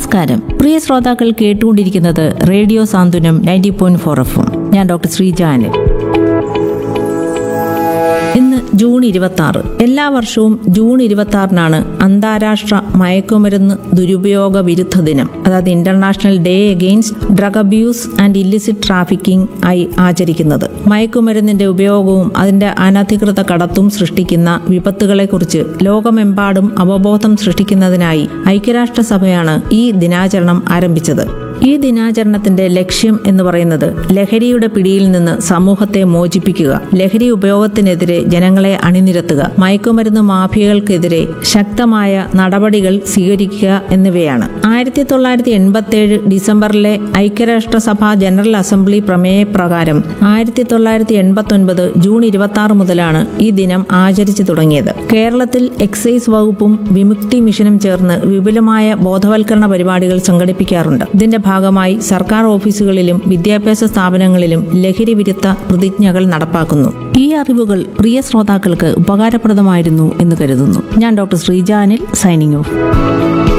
നമസ്കാരം പ്രിയ ശ്രോതാക്കൾ കേട്ടുകൊണ്ടിരിക്കുന്നത് radio Santhwanam ninety point four F ഞാൻ ഡോക്ടർ ശ്രീജാനിൽ ഇന്ന് ജൂൺ ഇരുപത്തി ആറ് എല്ലാ വർഷവും ജൂൺ ഇരുപത്തി ആറിനാണ് അന്താരാഷ്ട്ര മയക്കുമരുന്ന് ദുരുപയോഗ വിരുദ്ധ ദിനം അതായത് international day against drug abuse and illicit trafficking ആയി ആചരിക്കുന്നത് മയക്കുമരുന്നിന്റെ ഉപയോഗവും അതിന്റെ അനധികൃത കടത്തും സൃഷ്ടിക്കുന്ന വിപത്തുകളെക്കുറിച്ച് ലോകമെമ്പാടും അവബോധം സൃഷ്ടിക്കുന്നതിനായി ഐക്യരാഷ്ട്രസഭയാണ് ഈ ദിനാചരണം ആരംഭിച്ചത് ഈ ദിനാചരണത്തിന്റെ ലക്ഷ്യം എന്ന് പറയുന്നത് ലഹരിയുടെ പിടിയിൽ നിന്ന് സമൂഹത്തെ മോചിപ്പിക്കുക ലഹരി ഉപയോഗത്തിനെതിരെ ജനങ്ങളെ അണിനിരത്തുക മയക്കുമരുന്ന് മാഫിയകൾക്കെതിരെ ശക്തമായ നടപടികൾ സ്വീകരിക്കുക എന്നിവയാണ് ആയിരത്തി തൊള്ളായിരത്തി എൺപത്തി ഏഴ് ഡിസംബറിലെ ഐക്യരാഷ്ട്രസഭ ജനറൽ അസംബ്ലി പ്രമേയപ്രകാരം ആയിരത്തി തൊള്ളായിരത്തി എൺപത്തി ഒൻപത് ജൂൺ ഇരുപത്തി ആറ് മുതലാണ് ഈ ദിനം ആചരിച്ചു തുടങ്ങിയത് കേരളത്തിൽ എക്സൈസ് വകുപ്പും വിമുക്തി മിഷനും ചേർന്ന് വിപുലമായ ബോധവൽക്കരണ പരിപാടികൾ സംഘടിപ്പിക്കാറുണ്ട് ഇതിന്റെ ഭാഗമായി സർക്കാർ ഓഫീസുകളിലും വിദ്യാഭ്യാസ സ്ഥാപനങ്ങളിലും ലഹരി വിരുദ്ധ പ്രതിജ്ഞകൾ നടപ്പാക്കുന്നു ഈ അറിവുകൾ പ്രിയ ശ്രോതാക്കൾക്ക് ഉപകാരപ്രദമായിരുന്നു എന്ന് കരുതുന്നു ഞാൻ ഡോക്ടർ ശ്രീജാനിൽ സൈനിങ് ഓഫ്